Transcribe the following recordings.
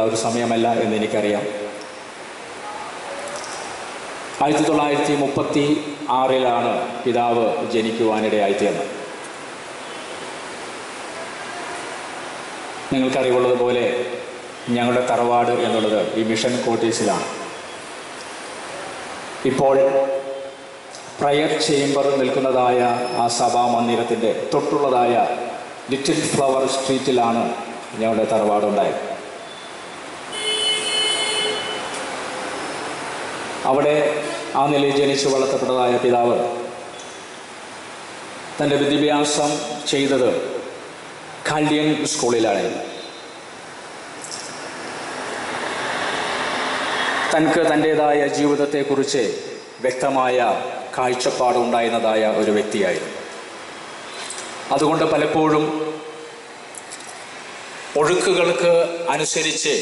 ഒരു സമയമല്ല എന്ന് എനിക്കറിയാം ആയിരത്തി തൊള്ളായിരത്തി മുപ്പത്തി ആറിലാണ് പിതാവ് ജനിക്കുവാനിടയായിത്തീർന്നത് നിങ്ങൾക്കറിവുള്ളതുപോലെ ഞങ്ങളുടെ തറവാട് എന്നുള്ളത് ഈ മിഷൻ കോട്ടേഴ്സിലാണ് ഇപ്പോൾ പ്രയർ ചേംബർ നിൽക്കുന്നതായ ആ സഭാ മന്ദിരത്തിൻ്റെ തൊട്ടുള്ളതായ ലിറ്റിൽ ഫ്ലവർ സ്ട്രീറ്റിലാണ് ഞങ്ങളുടെ തറവാടുണ്ടായത് അവിടെ ആ നിലയിൽ ജനിച്ചു വളർത്തപ്പെട്ടതായ പിതാവ് തൻ്റെ വിദ്യാഭ്യാസം ചെയ്തത് കാൽഡിയൻ സ്കൂളിലാണ് തനിക്ക് തൻ്റേതായ ജീവിതത്തെക്കുറിച്ച് വ്യക്തമായ കാഴ്ചപ്പാടുണ്ടായിരുന്നതായ ഒരു വ്യക്തിയായിരുന്നു അതുകൊണ്ട് പലപ്പോഴും ഒഴുക്കുകൾക്ക് അനുസരിച്ച്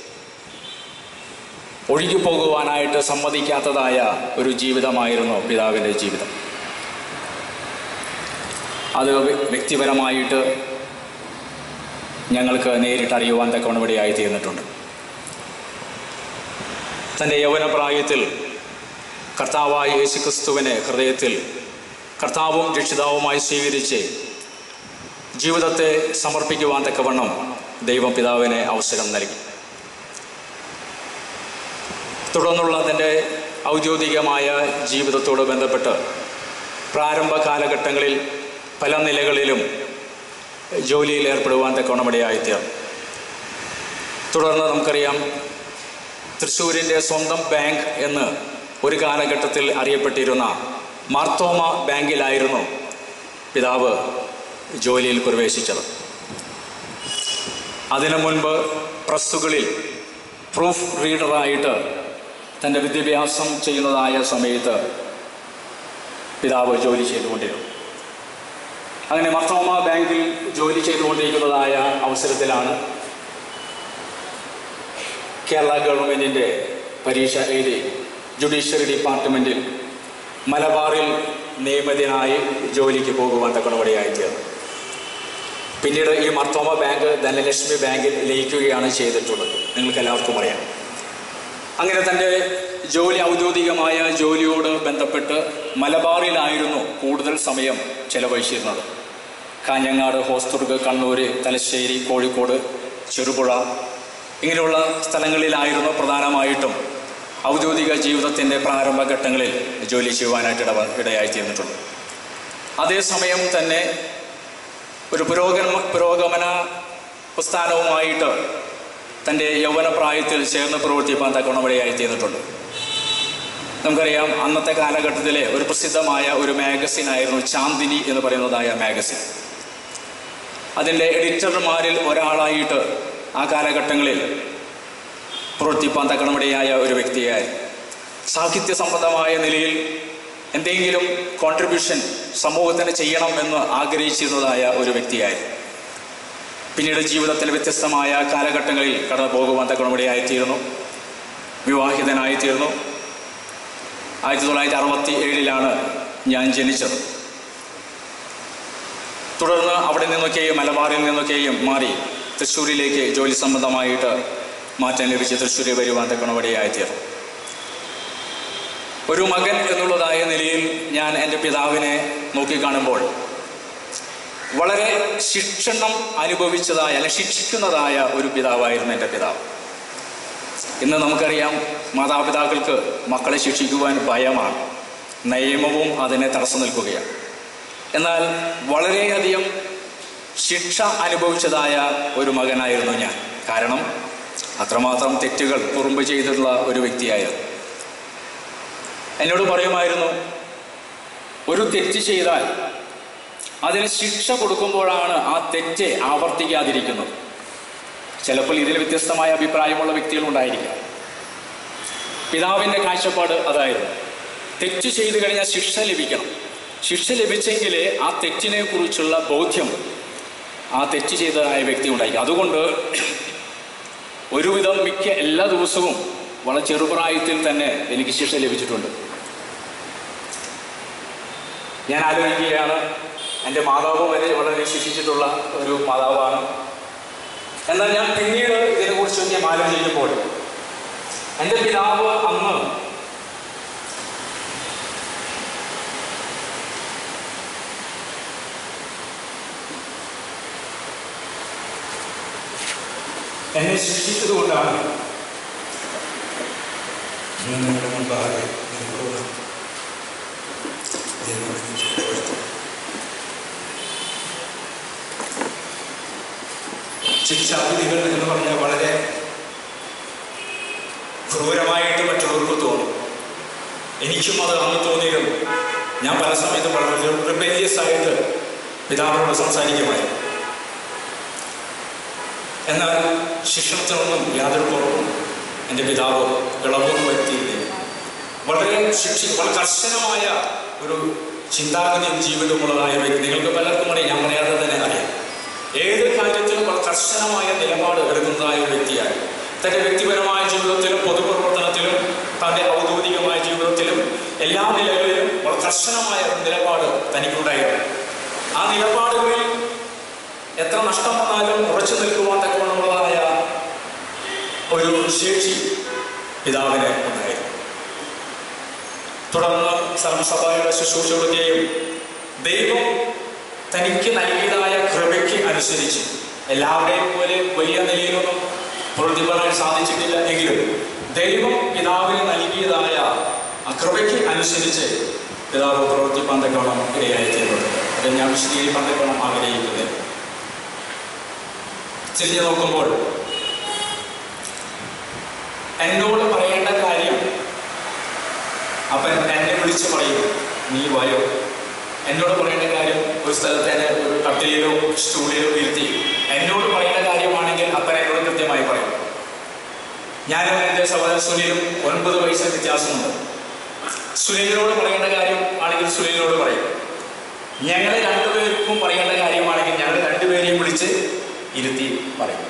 ഒഴുകി പോകുവാനായിട്ട് സമ്മതിക്കാത്തതായ ഒരു ജീവിതമായിരുന്നു പിതാവിൻ്റെ ജീവിതം അത് വ്യക്തിപരമായിട്ട് ഞങ്ങൾക്ക് നേരിട്ട് അറിയുവാൻ തക്കവണപടിയായി തീർന്നിട്ടുണ്ട് തൻ്റെ യൗവനപ്രായത്തിൽ കർത്താവായ യേശുക്രിസ്തുവിനെ ഹൃദയത്തിൽ കർത്താവും രക്ഷിതാവുമായി സ്വീകരിച്ച് ജീവിതത്തെ സമർപ്പിക്കുവാൻ തക്കവണ്ണം ദൈവം പിതാവിനെ അവസരം നൽകി തുടർന്നുള്ള തൻ്റെ ഔദ്യോഗികമായ ജീവിതത്തോട് ബന്ധപ്പെട്ട് പ്രാരംഭ കാലഘട്ടങ്ങളിൽ പല നിലകളിലും ജോലിയിൽ ഏർപ്പെടുവാൻ തക്കവണമിടയായിത്തീർന്നു തുടർന്ന് നമുക്കറിയാം തൃശ്ശൂരിൻ്റെ സ്വന്തം ബാങ്ക് എന്ന് ഒരു കാലഘട്ടത്തിൽ അറിയപ്പെട്ടിരുന്ന മാർത്തോമ ബാങ്കിലായിരുന്നു പിതാവ് ജോലിയിൽ പ്രവേശിച്ചത് അതിനു മുൻപ് പ്രസ്സുകളിൽ പ്രൂഫ് റീഡറായിട്ട് തൻ്റെ വിദ്യാഭ്യാസം ചെയ്യുന്നതായ സമയത്ത് പിതാവ് ജോലി ചെയ്തുകൊണ്ടിരുന്നു അങ്ങനെ മർത്തോമ ബാങ്കിൽ ജോലി ചെയ്തുകൊണ്ടിരിക്കുന്നതായ അവസരത്തിലാണ് കേരള ഗവൺമെൻറ്റിൻ്റെ പരീക്ഷ എഴുതി ജുഡീഷ്യറി ഡിപ്പാർട്ട്മെൻറ്റിൽ മലബാറിൽ നിയമിതനായി ജോലിക്ക് പോകുവാൻ തക്കണപടിയായി തീർന്നു പിന്നീട് ഈ മർത്തോമ ബാങ്ക് ധനലക്ഷ്മി ബാങ്കിൽ ലയിക്കുകയാണ് ചെയ്തിട്ടുള്ളത് നിങ്ങൾക്ക് എല്ലാവർക്കും അറിയാം അങ്ങനെ തൻ്റെ ജോലി ഔദ്യോഗികമായ ജോലിയോട് ബന്ധപ്പെട്ട് മലബാറിലായിരുന്നു കൂടുതൽ സമയം ചെലവഴിച്ചിരുന്നത് കാഞ്ഞങ്ങാട് ഹോസ്തുർഗ് കണ്ണൂർ തലശ്ശേരി കോഴിക്കോട് ചെറുപുഴ ഇങ്ങനെയുള്ള സ്ഥലങ്ങളിലായിരുന്നു പ്രധാനമായിട്ടും ഔദ്യോഗിക ജീവിതത്തിൻ്റെ പ്രാരംഭഘട്ടങ്ങളിൽ ജോലി ചെയ്യുവാനായിട്ട് ഇടവ ഇടയായി തീർന്നിട്ടുള്ളൂ അതേസമയം തന്നെ ഒരു പുരോഗമന പുരോഗമന പ്രസ്ഥാനവുമായിട്ട് തൻ്റെ യൗവന പ്രായത്തിൽ ചേർന്ന് പ്രവർത്തിപ്പാൻ തക്കണവഴിയായി തീർന്നിട്ടുണ്ട് നമുക്കറിയാം അന്നത്തെ കാലഘട്ടത്തിലെ ഒരു പ്രസിദ്ധമായ ഒരു മാഗസിൻ ആയിരുന്നു ചാന്ദിനി എന്ന് പറയുന്നതായ മാഗസിൻ അതിൻ്റെ എഡിറ്റർമാരിൽ ഒരാളായിട്ട് ആ കാലഘട്ടങ്ങളിൽ പ്രവർത്തിപ്പാൻ തക്കണമിടയായ ഒരു വ്യക്തിയായി സാഹിത്യ സംബന്ധമായ നിലയിൽ എന്തെങ്കിലും കോൺട്രിബ്യൂഷൻ സമൂഹത്തിന് ചെയ്യണം എന്ന് ആഗ്രഹിച്ചിരുന്നതായ ഒരു വ്യക്തിയായി പിന്നീട് ജീവിതത്തിൽ വ്യത്യസ്തമായ കാലഘട്ടങ്ങളിൽ കടന്നു പോകുവാൻ തക്കണമിടയായിത്തീരുന്നു വിവാഹിതനായിത്തീർന്നു ആയിരത്തി തൊള്ളായിരത്തി അറുപത്തി ഏഴിലാണ് ഞാൻ ജനിച്ചത് തുടർന്ന് അവിടെ നിന്നൊക്കെയും മലബാറിൽ നിന്നൊക്കെയും മാറി തൃശ്ശൂരിലേക്ക് ജോലി സംബന്ധമായിട്ട് മാറ്റം ലഭിച്ച് തൃശ്ശൂരിൽ വരുവാൻ തക്കണപടിയായിത്തീർന്നു ഒരു മകൻ എന്നുള്ളതായ നിലയിൽ ഞാൻ എൻ്റെ പിതാവിനെ നോക്കിക്കാണുമ്പോൾ വളരെ ശിക്ഷണം അനുഭവിച്ചതായ അല്ലെ ശിക്ഷിക്കുന്നതായ ഒരു പിതാവായിരുന്നു എൻ്റെ പിതാവ് ഇന്ന് നമുക്കറിയാം മാതാപിതാക്കൾക്ക് മക്കളെ ശിക്ഷിക്കുവാൻ ഭയമാണ് നിയമവും അതിനെ തടസ്സം നിൽക്കുകയാണ് എന്നാൽ വളരെയധികം ശിക്ഷ അനുഭവിച്ചതായ ഒരു മകനായിരുന്നു ഞാൻ കാരണം അത്രമാത്രം തെറ്റുകൾ കുറുമ്പ് ചെയ്തിട്ടുള്ള ഒരു വ്യക്തിയായിരുന്നു എന്നോട് പറയുമായിരുന്നു ഒരു തെറ്റ് ചെയ്താൽ അതിന് ശിക്ഷ കൊടുക്കുമ്പോഴാണ് ആ തെറ്റ് ആവർത്തിക്കാതിരിക്കുന്നത് ചിലപ്പോൾ ഇതിൽ വ്യത്യസ്തമായ അഭിപ്രായമുള്ള വ്യക്തികൾ ഉണ്ടായിരിക്കാം പിതാവിൻ്റെ കാഴ്ചപ്പാട് അതായിരുന്നു തെറ്റ് ചെയ്തു കഴിഞ്ഞാൽ ശിക്ഷ ലഭിക്കണം ശിക്ഷ ലഭിച്ചെങ്കിലേ ആ തെറ്റിനെ കുറിച്ചുള്ള ബോധ്യം ആ തെറ്റ് ചെയ്തതായ വ്യക്തി ഉണ്ടായിരിക്കും അതുകൊണ്ട് ഒരുവിധം മിക്ക എല്ലാ ദിവസവും വളരെ ചെറുപ്രായത്തിൽ തന്നെ എനിക്ക് ശിക്ഷ ലഭിച്ചിട്ടുണ്ട് ഞാൻ ആലോചിക്കുകയാണ് എൻ്റെ മാതാവ് വരെ വളരെ ശിക്ഷിച്ചിട്ടുള്ള ഒരു മാതാവാണ് എന്നാൽ ഞാൻ പിന്നീട് ഇതിനെക്കുറിച്ചൊക്കെ ആലോചിക്കുമ്പോൾ എൻ്റെ പിതാവ് അന്ന് എന്നെ സൃഷ്ടിച്ചതുകൊണ്ടാണ് ഞാൻ നിങ്ങളുടെ മുമ്പാകെ നിൽക്കുക ദൈവത്തിന് ചുറ്റുവട്ടം ശിക്ഷാവിധികൾ എന്ന് പറഞ്ഞാൽ വളരെ ക്രൂരമായിട്ട് മറ്റുള്ളവർക്ക് തോന്നും എനിക്കും അത് അന്ന് തോന്നിയിരുന്നു ഞാൻ പല സമയത്തും വളരെ റിബല്യസ് ആയിട്ട് പിതാവിനോട് സംസാരിക്കുമായിരുന്നു എന്നാൽ ശിക്ഷണത്തിനൊന്നും യാതൊരു കുറവും എൻ്റെ പിതാവ് ഇളവൊന്നും വരുത്തിയിരുന്നില്ല വളരെ ശിക്ഷി വളരെ കർശനമായ ഒരു ചിന്താഗതിയും ജീവിതമുള്ളതായ വ്യക്തി നിങ്ങൾക്ക് പലർക്കും അറിയാം ഞാൻ പറയാതെ തന്നെ അറിയാം ഏത് കാര്യത്തിലും വളരെ കർശനമായ നിലപാട് എടുക്കുന്നതായ ഒരു വ്യക്തിയാണ് തൻ്റെ വ്യക്തിപരമായ ജീവിതത്തിലും പൊതുപ്രവർത്തനത്തിലും തൻ്റെ ഔദ്യോഗികമായ ജീവിതത്തിലും എല്ലാ നിലകളിലും വളരെ കർശനമായ ഒരു നിലപാട് തനിക്കുണ്ടായിരുന്നു ആ നിലപാടുകളിൽ എത്ര നഷ്ടം വന്നാലും ഉറച്ചു നിൽക്കുവാൻ തക്കവണ്ണമുള്ളതായ ഒരു ശേഷി പിതാവിന് ഉണ്ടായിരുന്നു തുടർന്ന് സർവസഭയുടെ ശുശ്രൂഷ കൊടുക്കുകയും ദൈവം തനിക്ക് നൽകിയതായ കൃപയ്ക്ക് അനുസരിച്ച് എല്ലാവരെയും പോലെ വലിയ നിലയിലൊന്നും പ്രതിഫലം സാധിച്ചിട്ടില്ല എങ്കിലും ദൈവം പിതാവിന് നൽകിയതായ ആ കൃപയ്ക്ക് അനുസരിച്ച് പിതാവ് പ്രവർത്തിപ്പാൻ തക്കവണ്ണം ഇടയായി തീർന്നത് അത് ഞാൻ വിശദീകരിപ്പാൻ തക്കവണ്ണം ആഗ്രഹിക്കുന്നത് തിരിഞ്ഞു നോക്കുമ്പോൾ എന്നോട് പറയേണ്ട കാര്യം അപ്പൻ എന്നെ വിളിച്ചു പറയും നീ വായോ എന്നോട് പറയേണ്ട കാര്യം ഒരു സ്ഥലത്ത് എന്നെ ഒരു കട്ടിലിലോ സ്റ്റൂളിലോ ഇരുത്തി എന്നോട് പറയേണ്ട കാര്യമാണെങ്കിൽ അപ്പൻ എന്നോട് കൃത്യമായി പറയും ഞാനും എൻ്റെ സഹോദരൻ സുനിലും ഒൻപത് വയസ്സ് വ്യത്യാസമുണ്ട് സുനിലിനോട് പറയേണ്ട കാര്യം ആണെങ്കിൽ സുനിലിനോട് പറയും ഞങ്ങളെ രണ്ടുപേർക്കും പറയേണ്ട കാര്യമാണെങ്കിൽ ഞങ്ങൾ രണ്ടുപേരെയും വിളിച്ച് ഇരുത്തി പറയും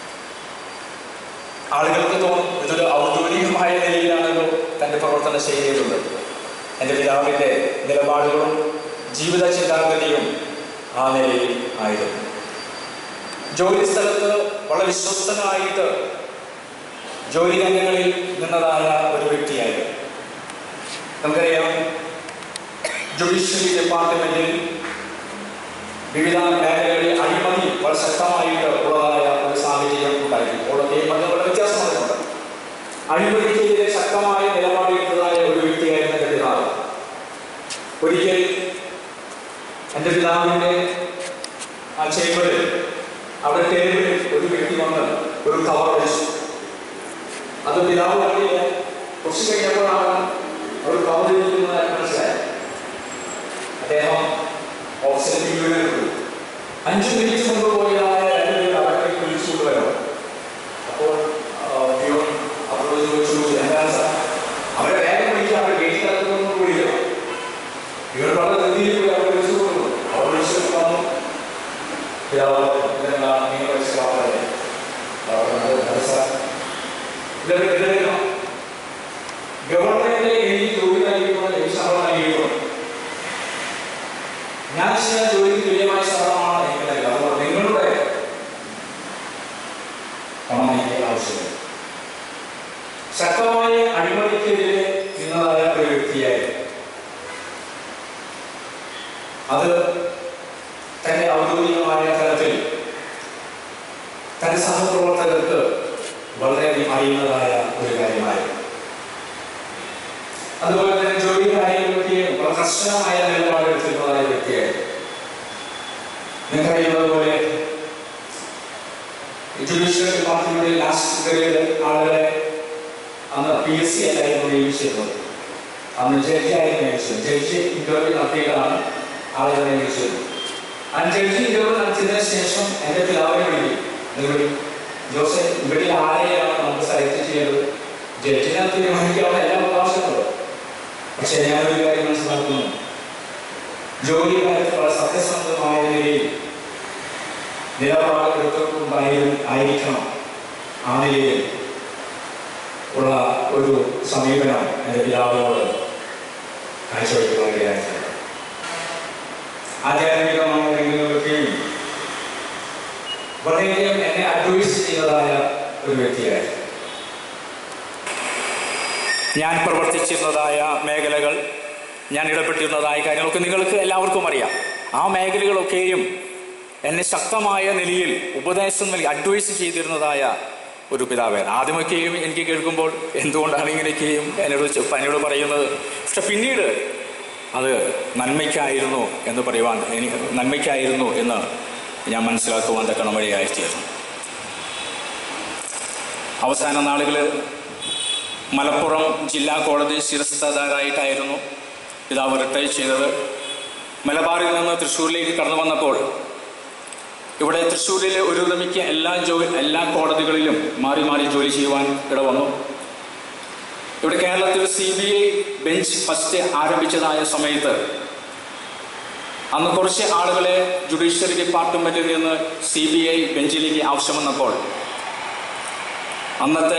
ആളുകൾക്ക് തോന്നും ഇതൊരു ഔദ്യോഗികമായ നിലയിലാണല്ലോ തൻ്റെ പ്രവർത്തന ശൈലിയിലുള്ളത് എൻ്റെ പിതാവിൻ്റെ നിലപാടുകളും ജീവിത ചിന്താഗതിയും ആ നിലയിൽ ആയിരുന്നു ജോലി സ്ഥലത്ത് വളരെ വിശ്വസ്തനായിട്ട് ജോലി രംഗങ്ങളിൽ നിന്നതായ ഒരു വ്യക്തിയായിരുന്നു നമുക്കറിയാം ജുഡീഷ്യറി ഡിപ്പാർട്ട്മെന്റിൽ വിവിധ മേഖലകളിൽ അഴിമതി വളരെ ശക്തമായിട്ട് ഉള്ളതായ ഒരു സാഹചര്യം ഉണ്ടായിരുന്നു ഓരോ വളരെ വ്യത്യാസം വന്നിട്ടുണ്ട് അഴിമതിക്കെതിരെ ശക്തമായ നിലപാടെടുത്തതായ ഒരു വ്യക്തിയായിരുന്നു എൻ്റെ പിതാവ് ഒരിക്കൽ എൻ്റെ പിതാവിൻ്റെ ആ ചേമ്പറിൽ അവിടെ ടേബിളിൽ ഒരു വ്യക്തി വന്ന് ഒരു കവർ വെച്ചു അത് പിതാവ് കണ്ടില്ല കുറച്ച് കഴിഞ്ഞപ്പോഴാണ് ഒരു കവർ ഇരിക്കുന്നത് മനസ്സിലായത് അദ്ദേഹം ഓക്സിജൻ യൂണിയൻ അഞ്ചു മിനിറ്റ് മുമ്പ് പോയതായ രണ്ടുപേർ അവരെ വിളിച്ചുകൊണ്ട് വരണം അപ്പോൾ പ്യൂൺ അപ്പോൾ ചോദിച്ചു എന്താണ് സാർ അവരെ വേഗം വിളിക്കുക അവരെ ഗേറ്റ് കിടക്കുന്നൊന്നും വിളിക്കണം ഇവർ വളരെ ധൃതിയിൽ പോയി അവരെ വിളിച്ചു കൊടുക്കുന്നു അവർ വിളിച്ചു വന്നു പിതാവ് ഇതെന്താ നിങ്ങൾ മനസ്സിലാവാതെ ഗവൺമെന്റിലെ എനിക്ക് ജോലി നൽകിയിട്ടുള്ള എനിക്ക് ശമ്പളം നൽകിയിട്ടുണ്ട് ഞാൻ ചെയ്യുന്ന ജോലിക്ക് തുല്യമായ ശമ്പളമാണ് എനിക്ക് നൽകുക അതുകൊണ്ട് നിങ്ങളുടെ പണം എനിക്ക് ആവശ്യമില്ല ശക്തമായ അഴിമതിക്കെതിരെ നിന്നതായ ഒരു വ്യക്തിയായിരുന്നു അത് തന്റെ ഔദ്യോഗികമായ തലത്തിൽ തന്റെ സഹപ്രവർത്തകർക്ക് വളരെയധികം അറിയുന്നതായ ഒരു കാര്യമായിരുന്നു അതുപോലെ തന്നെ ജോലി കാര്യങ്ങളൊക്കെയും വളരെ കർശനമായ നിലപാടെടുത്തിരുന്നതായ വ്യക്തിയായിരുന്നു നിങ്ങൾക്കറിയുന്നത് പോലെ ജുഡീഷ്യൽ ഡിപ്പാർട്ട്മെന്റിൽ ലാസ്റ്റ് ഗ്രേഡ് ആളുകളെ അന്ന് പി എസ് സി അല്ലായിരുന്നു നിയമിച്ചിരുന്നത് അന്ന് ജഡ്ജി ആയിരുന്നു നിയമിച്ചത് ജഡ്ജി ഇന്റർവ്യൂ നടത്തിയിട്ടാണ് ആളുകളെ നിയമിച്ചത് ആ ജഡ്ജി ഇന്റർവ്യൂ നടത്തിയതിനു ശേഷം എൻ്റെ പിതാവിനെ വിളിക്കും നിങ്ങൾ ജോസഫ് ഇവിടെ ആരെയാണ് നമുക്ക് സെലക്ട് ചെയ്യേണ്ടത് ജഡ്ജിനെ തീരുമാനിക്കാവുന്ന എല്ലാ അവകാശങ്ങളും പക്ഷെ ഞാനൊരു കാര്യം മനസ്സിലാക്കുന്നു ജോലി കാര്യത്തിൽ വളരെ സത്യസന്ധമായ നിലയിൽ നിലപാടെടുത്തിട്ടുണ്ടായാലും ആയിരിക്കണം ആ നിലയിൽ ഉള്ള ഒരു സമീപനം എൻ്റെ പിതാവിനോട് കാഴ്ചവെക്കുവാനിടയായിട്ടുണ്ട് ആധ്യാത്മികമായ രംഗങ്ങളൊക്കെയും വളരെയധികം എന്നെ അഡ്വൈസ് ചെയ്തതായ ഒരു വ്യക്തിയായിരുന്നു ഞാൻ പ്രവർത്തിച്ചിരുന്നതായ മേഖലകൾ ഞാൻ ഇടപെട്ടിരുന്നതായ കാര്യങ്ങളൊക്കെ നിങ്ങൾക്ക് എല്ലാവർക്കും അറിയാം ആ മേഖലകളൊക്കെയും എന്നെ ശക്തമായ നിലയിൽ ഉപദേശം നൽകി അഡ്വൈസ് ചെയ്തിരുന്നതായ ഒരു പിതാവാണ് ആദ്യമൊക്കെയും എനിക്ക് കേൾക്കുമ്പോൾ എന്തുകൊണ്ടാണ് ഇങ്ങനെയൊക്കെയും എന്നോട് ചെ- എന്നോട് പറയുന്നത് പക്ഷെ പിന്നീട് അത് നന്മയ്ക്കായിരുന്നു എന്ന് പറയുവാൻ എനിക്ക് നന്മയ്ക്കായിരുന്നു എന്ന് ഞാൻ മനസ്സിലാക്കുവാൻ തക്കണം വഴിയായിത്തീർന്നു അവസാന നാളുകളിൽ മലപ്പുറം ജില്ലാ കോടതി ശിരസ്താധാരായിട്ടായിരുന്നു പിതാവ് റിട്ടയർ ചെയ്തത് മലബാറിൽ നിന്ന് തൃശ്ശൂരിലേക്ക് കടന്നു വന്നപ്പോൾ ഇവിടെ തൃശ്ശൂരിലെ ഒരു തമിക്ക് എല്ലാ ജോലി എല്ലാ കോടതികളിലും മാറി മാറി ജോലി ചെയ്യുവാൻ ഇടവന്നു ഇവിടെ കേരളത്തിൽ C B I bench first ആരംഭിച്ചതായ സമയത്ത് അന്ന് കുറച്ച് ആളുകളെ ജുഡീഷ്യറി ഡിപ്പാർട്ട്മെന്റിൽ നിന്ന് സി ബി ഐ ബെഞ്ചിലേക്ക് ആവശ്യം വന്നപ്പോൾ അന്നത്തെ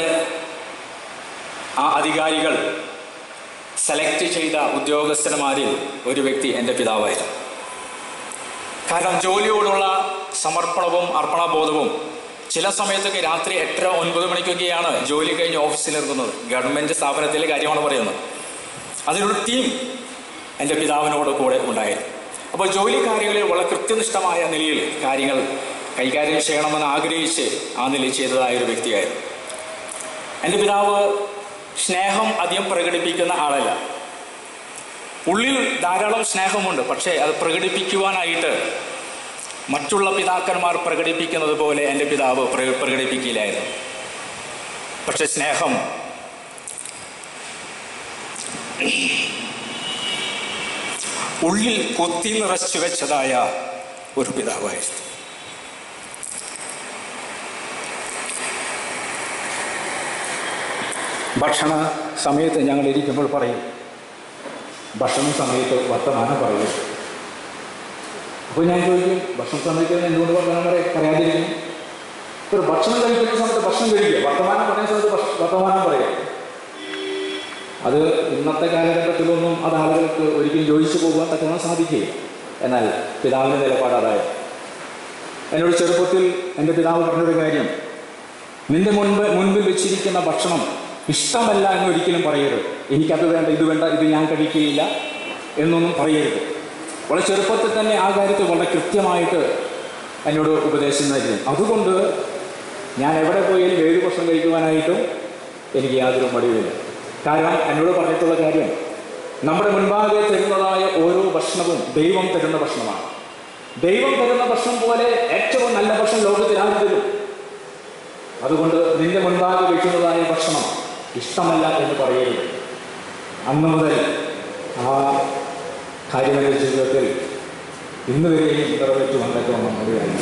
ആ അധികാരികൾ സെലക്ട് ചെയ്ത ഉദ്യോഗസ്ഥന്മാരിൽ ഒരു വ്യക്തി എൻ്റെ പിതാവായിരുന്നു കാരണം ജോലിയോടുള്ള സമർപ്പണവും അർപ്പണബോധവും ചില സമയത്തൊക്കെ രാത്രി എട്ടര ഒൻപത് മണിക്കൊക്കെയാണ് ജോലി കഴിഞ്ഞ് ഓഫീസിലിറങ്ങുന്നത് ഗവൺമെൻറ് സ്ഥാപനത്തിലെ കാര്യമാണ് പറയുന്നത് അതിനൊരു ടീം എൻ്റെ പിതാവിനോട് കൂടെ ഉണ്ടായിരുന്നു അപ്പോൾ ജോലി കാര്യങ്ങളിൽ വളരെ കൃത്യനിഷ്ഠമായ നിലയിൽ കാര്യങ്ങൾ കൈകാര്യം ചെയ്യണമെന്ന് ആഗ്രഹിച്ച് ആ നിലയിൽ ചെയ്തതായ ഒരു വ്യക്തിയായിരുന്നു എൻ്റെ പിതാവ് സ്നേഹം അധികം പ്രകടിപ്പിക്കുന്ന ആളല്ല ഉള്ളിൽ ധാരാളം സ്നേഹമുണ്ട് പക്ഷേ അത് പ്രകടിപ്പിക്കുവാനായിട്ട് മറ്റുള്ള പിതാക്കന്മാർ പ്രകടിപ്പിക്കുന്നത് പോലെ എൻ്റെ പിതാവ് പ്ര- പ്രകടിപ്പിക്കില്ലായിരുന്നു പക്ഷെ സ്നേഹം ഉള്ളിൽ കൊത്തി നിറച്ചു വെച്ചതായ ഒരു പിതാവായിരുന്നു ഭക്ഷണ സമയത്ത് ഞങ്ങൾ ഇരിക്കുമ്പോൾ പറയും ഭക്ഷണ സമയത്ത് വർത്തമാനം പറയും അപ്പോൾ ഞാൻ ചോദിക്കും ഭക്ഷണ സമയത്ത് എന്തുകൊണ്ട് വർത്തമാനം പറയും പറയാതിരിക്കും ഒരു ഭക്ഷണം കഴിക്കുന്ന സമയത്ത് ഭക്ഷണം കഴിക്കുക വർത്തമാനം പറയുന്ന സമയത്ത് ഭക്ഷ- വർത്തമാനം പറയുക അത് ഇന്നത്തെ കാലഘട്ടത്തിലൊന്നും അത് ആളുകൾക്ക് ഒരിക്കലും ജോലിച്ചു പോകുവാൻ തക്കവണ്ണം സാധിക്കുകയില്ല എന്നാൽ പിതാവിൻ്റെ നിലപാട് അതായത് എന്നോട് ചെറുപ്പത്തിൽ എൻ്റെ പിതാവ് പറഞ്ഞൊരു കാര്യം നിന്റെ മുൻപ് മുൻപിൽ വെച്ചിരിക്കുന്ന ഭക്ഷണം ഇഷ്ടമല്ല എന്ന് ഒരിക്കലും പറയരുത് എനിക്കത് വേണ്ട ഇത് വേണ്ട ഇത് ഞാൻ കഴിക്കുകയില്ല എന്നൊന്നും പറയരുത് വളരെ ചെറുപ്പത്തിൽ തന്നെ ആ കാര്യത്തിൽ വളരെ കൃത്യമായിട്ട് എന്നോട് ഉപദേശം നൽകി അതുകൊണ്ട് ഞാൻ എവിടെ പോയാലും ഏത് ഭക്ഷണം കഴിക്കുവാനായിട്ടും എനിക്ക് യാതൊരു മടിയുമില്ല കാരണം എന്നോട് പറഞ്ഞിട്ടുള്ള കാര്യം നമ്മുടെ മുൻപാകെ തരുന്നതായ ഓരോ ഭക്ഷണവും ദൈവം തരുന്ന ഭക്ഷണമാണ് ദൈവം തരുന്ന ഭക്ഷണം പോലെ ഏറ്റവും നല്ല ഭക്ഷണം ലോകത്തിൽ ആരും തരും അതുകൊണ്ട് നിന്റെ മുൻപാകെ വയ്ക്കുന്നതായ ഭക്ഷണം ഇഷ്ടമല്ല എന്ന് പറയരുത് അന്ന് മുതൽ ആ കാര്യം എൻ്റെ ജീവിതത്തിൽ ഇന്ന് വരെയും നിറവേറ്റി വന്നേക്കുമെന്ന് മതിയായി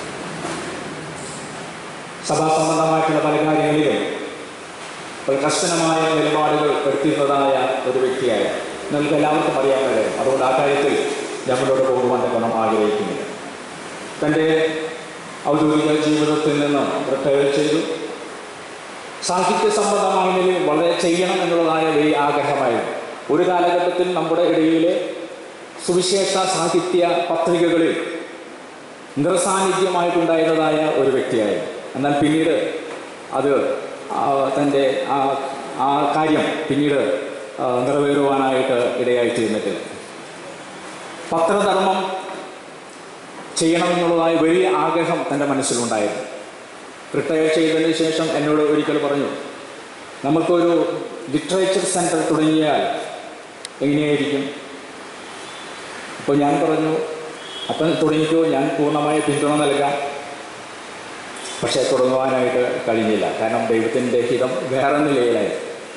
സഭാസംബന്ധമായിട്ടുള്ള പല കാര്യങ്ങളിലും ഒരു കർശനമായ നിലപാടുകൾ എടുത്തിരുന്നതായ ഒരു വ്യക്തിയായ നിങ്ങൾക്ക് എല്ലാവർക്കും അറിയാവുന്ന കാര്യം അതുകൊണ്ട് ആ കാര്യത്തിൽ ഞാൻ മുന്നോട്ട് പോകുവാൻ ഗുണം ആഗ്രഹിക്കുന്നില്ല തൻ്റെ ഔദ്യോഗിക ജീവിതത്തിൽ നിന്ന് റിട്ടയർ ചെയ്തു സാഹിത്യ സംബന്ധമായ നിലയിൽ വളരെ ചെയ്യണം എന്നുള്ളതായ വലിയ ആഗ്രഹമായിരുന്നു ഒരു കാലഘട്ടത്തിൽ നമ്മുടെ ഇടയിലെ സുവിശേഷ സാഹിത്യ പത്രികകളിൽ നിറസാന്നിധ്യമായിട്ടുണ്ടായിരുന്നതായ ഒരു വ്യക്തിയായിരുന്നു എന്നാൽ പിന്നീട് അത് ആ, തൻ്റെ ആ ആ കാര്യം പിന്നീട് ആ, നിറവേറുവാനായിട്ട് ഇടയായി തീർന്നിട്ടില്ല പത്രധർമ്മം ചെയ്യണമെന്നുള്ളതായ വലിയ ആഗ്രഹം തൻ്റെ മനസ്സിലുണ്ടായിരുന്നു റിട്ടയർ ചെയ്തതിന് ശേഷം എന്നോട് ഒരിക്കൽ പറഞ്ഞു നമുക്കൊരു ലിറ്ററേച്ചർ സെൻറ്റർ തുടങ്ങിയാൽ എങ്ങനെയായിരിക്കും അപ്പോൾ ഞാൻ പറഞ്ഞു അപ്പം തുടങ്ങിക്കോ ഞാൻ പൂർണ്ണമായ പിന്തുണ നൽകാം പക്ഷേ തുടങ്ങുവാനായിട്ട് കഴിഞ്ഞില്ല കാരണം ദൈവത്തിൻ്റെ ഹിതം വേറെ നിലയിലായി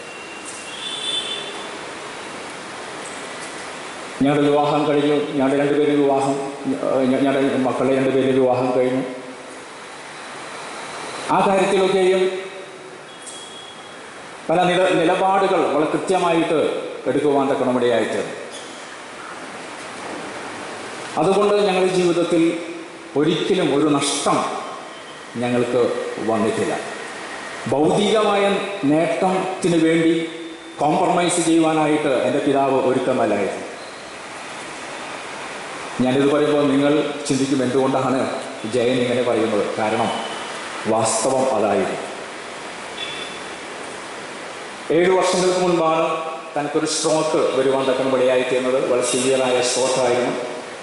ഞങ്ങളുടെ വിവാഹം കഴിഞ്ഞു ഞങ്ങളുടെ രണ്ടുപേരും വിവാഹം ഏഹ് ഞങ്ങളുടെ മക്കളുടെ രണ്ടുപേരും വിവാഹം കഴിഞ്ഞു ആ കാര്യത്തിലൊക്കെയും പല നില നിലപാടുകൾ വളരെ കൃത്യമായിട്ട് എടുക്കുവാൻ തക്കണമിടയായിട്ട് അതുകൊണ്ട് ഞങ്ങളുടെ ജീവിതത്തിൽ ഒരിക്കലും ഒരു നഷ്ടം ഞങ്ങൾക്ക് വന്നിട്ടില്ല ഭൗതികമായ നേട്ടത്തിന് വേണ്ടി കോംപ്രമൈസ് ചെയ്യുവാനായിട്ട് എൻ്റെ പിതാവ് ഒരുക്കമല്ലായിരുന്നു ഞാനിത് പറയുമ്പോൾ നിങ്ങൾ ചിന്തിക്കും എന്തുകൊണ്ടാണ് ജയൻ ഇങ്ങനെ പറയുന്നത് കാരണം വാസ്തവം അതായിരുന്നു ഏഴു വർഷങ്ങൾക്ക് മുൻപാണ് തനിക്കൊരു സ്ട്രോക്ക് വരുവാൻ തക്കണം ഇടയായിത്തീർന്നത് വളരെ സിവിയറായ സ്ട്രോക്കായിരുന്നു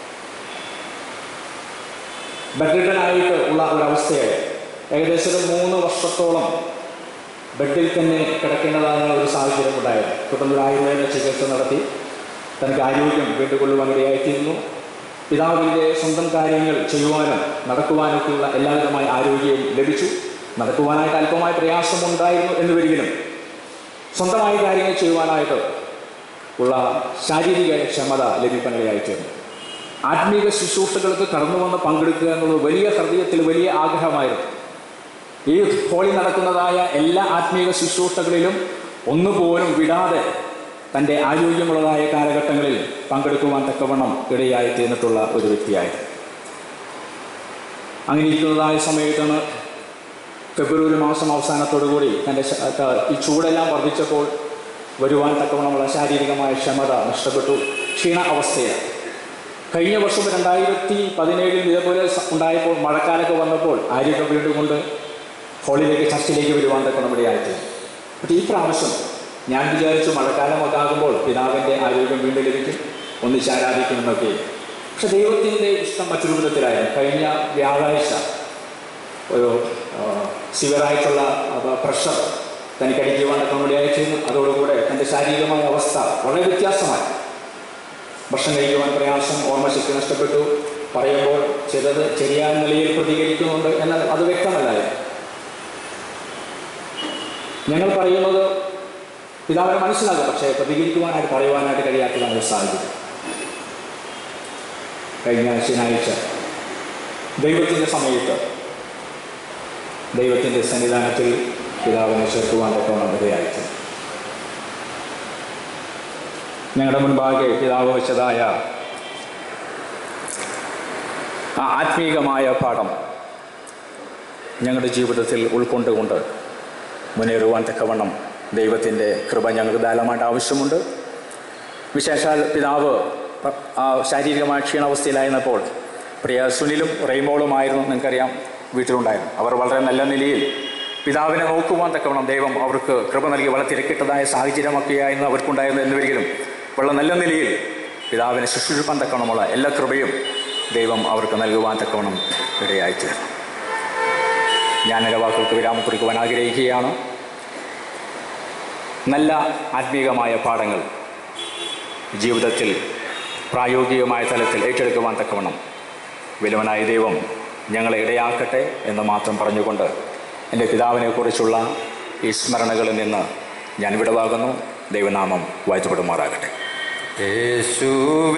ബെഡ്രിഡനായിട്ട് ഉള്ള ഒരവസ്ഥയായി ഏകദേശം ഒരു മൂന്ന് വർഷത്തോളം ബെഡിൽ തന്നെ കിടക്കേണ്ടതായ ഒരു സാഹചര്യം ഉണ്ടായിരുന്നു തുടർന്ന് ഒരു ആയുർവേദ ചികിത്സ നടത്തി തനിക്ക് ആരോഗ്യം വീണ്ടുകൊള്ളുവാൻ ഇടയായിത്തീരുന്നു പിതാവിൻ്റെ സ്വന്തം കാര്യങ്ങൾ ചെയ്യുവാനും നടക്കുവാനൊക്കെയുള്ള എല്ലാവിധമായ ആരോഗ്യവും ലഭിച്ചു നടക്കുവാനായിട്ട് അല്പമായ പ്രയാസമുണ്ടായിരുന്നു എന്ന് വരികിലും സ്വന്തമായ കാര്യങ്ങൾ ചെയ്യുവാനായിട്ട് ഉള്ള ശാരീരിക ക്ഷമത ലഭിക്കാനിടയായിത്തീർന്നു ആത്മീക ശുശ്രൂഷകൾക്ക് കടന്നു വന്ന് പങ്കെടുക്കുക എന്നുള്ളത് വലിയ ഹൃദയത്തിൽ വലിയ ആഗ്രഹമായിരുന്നു ഈ ഹോളി നടക്കുന്നതായ എല്ലാ ആത്മീക ശുശ്രൂഷകളിലും ഒന്നുപോലും വിടാതെ തൻ്റെ ആരോഗ്യമുള്ളതായ കാലഘട്ടങ്ങളിൽ പങ്കെടുക്കുവാൻ തക്കവണ്ണം ഇടയായി തീർന്നിട്ടുള്ള ഒരു വ്യക്തിയായിരുന്നു അങ്ങനെ ഇരിക്കുന്നതായ സമയത്താണ് ഫെബ്രുവരി മാസം അവസാനത്തോടുകൂടി തൻ്റെ ശ- ത- ഈ ചൂടെല്ലാം വർദ്ധിച്ചപ്പോൾ വരുവാൻ തക്കവണ്ണമുള്ള ശാരീരികമായ ക്ഷമത നഷ്ടപ്പെട്ടു ക്ഷീണ അവസ്ഥയാണ് കഴിഞ്ഞ വർഷം രണ്ടായിരത്തി പതിനേഴിൽ ഇതേപോലെ സ- ഉണ്ടായപ്പോൾ മഴക്കാലമൊക്കെ വന്നപ്പോൾ ആരോഗ്യം വീണ്ടും കൊണ്ട് ഹോളിലേക്ക് ചർച്ചിലേക്ക് വരുവാൻ തക്കണം ഇടയായിട്ട് പക്ഷേ ഈ പ്രാവശ്യം ഞാൻ വിചാരിച്ചു മഴക്കാലമൊക്കെ ആകുമ്പോൾ പിതാവിൻ്റെ ആരോഗ്യം വീണ്ടും ലഭിക്കും ഒന്നിച്ച് ആരാധിക്കുമെന്നൊക്കെ പക്ഷെ ദൈവത്തിൻ്റെ ഇഷ്ടം മറ്റൊരു വിധത്തിലായിരുന്നു കഴിഞ്ഞ വ്യാഴാഴ്ച ഒരു സിവിയറായിട്ടുള്ള പ്രഷർ തനിക്ക് അടിക്കുവാൻ തക്കമിടയായിരുന്നു അതോടുകൂടെ തൻ്റെ ശാരീരികമായ അവസ്ഥ വളരെ വ്യത്യാസമായി ഭക്ഷണം കഴിക്കുവാൻ പ്രയാസം ഓർമ്മശക്തി നഷ്ടപ്പെട്ടു പറയുമ്പോൾ ചിലത് ശരിയായ നിലയിൽ പ്രതികരിക്കുന്നുണ്ട് എന്നാൽ അത് വ്യക്തമല്ലായിരുന്നു ഞങ്ങൾ പറയുന്നത് പിതാവിനെ മനസ്സിലാകും പക്ഷേ പ്രതികരിക്കുവാനായിട്ട് പറയുവാനായിട്ട് കഴിയാത്തതാണ് ഒരു സാഹചര്യം കഴിഞ്ഞ ശനിയാഴ്ച ദൈവത്തിൻ്റെ സമയത്ത് ദൈവത്തിൻ്റെ സന്നിധാനത്തിൽ പിതാവിനെ ചേർക്കുവാൻ തക്കവണ്ണം ഇടയായിട്ട് ഞങ്ങളുടെ മുൻപാകെ പിതാവ് വെച്ചതായ ആ ആത്മീകമായ പാഠം ഞങ്ങളുടെ ജീവിതത്തിൽ ഉൾക്കൊണ്ടുകൊണ്ട് മുന്നേറുവാൻ തക്കവണ്ണം ദൈവത്തിൻ്റെ കൃപ ഞങ്ങൾക്ക് ധാരാളമായിട്ട് ആവശ്യമുണ്ട് വിശേഷാൽ പിതാവ് പ- ആ ശാരീരികമായ ക്ഷീണാവസ്ഥയിലായിരുന്നപ്പോൾ പ്രിയ സുനിലും റെയ്മോളുമായിരുന്നു നിങ്ങൾക്കറിയാം വീട്ടിലുണ്ടായിരുന്നു അവർ വളരെ നല്ല നിലയിൽ പിതാവിനെ നോക്കുവാൻ തക്കവണ്ണം ദൈവം അവർക്ക് കൃപ നൽകി വളരെ തിരക്കിട്ടതായ സാഹചര്യമൊക്കെയായിരുന്നു അവർക്കുണ്ടായിരുന്നു എന്നിവരിലും വളരെ നല്ല നിലയിൽ പിതാവിനെ ശുശ്രൂഷിപ്പാൻ തക്കവണ്ണമുള്ള എല്ലാ കൃപയും ദൈവം അവർക്ക് നൽകുവാൻ തക്കവണ്ണം ഇടയായിത്തീർന്നു ഞാൻ എൻ്റെ വാക്കുകൾക്ക് വിരാമം കുറിക്കുവാൻ ആഗ്രഹിക്കുകയാണ് നല്ല ആത്മീകമായ പാഠങ്ങൾ ജീവിതത്തിൽ പ്രായോഗികമായ തലത്തിൽ ഏറ്റെടുക്കുവാൻ തക്കവണ്ണം വിലുവനായ ദൈവം ഞങ്ങളെ ഇടയാക്കട്ടെ എന്ന് മാത്രം പറഞ്ഞുകൊണ്ട് എൻ്റെ പിതാവിനെക്കുറിച്ചുള്ള ഈ സ്മരണകളിൽ നിന്ന് ഞാൻ വിടവാകുന്നു ദൈവനാമം വാഴ്ത്തപ്പെടുമാറാകട്ടെ യേശു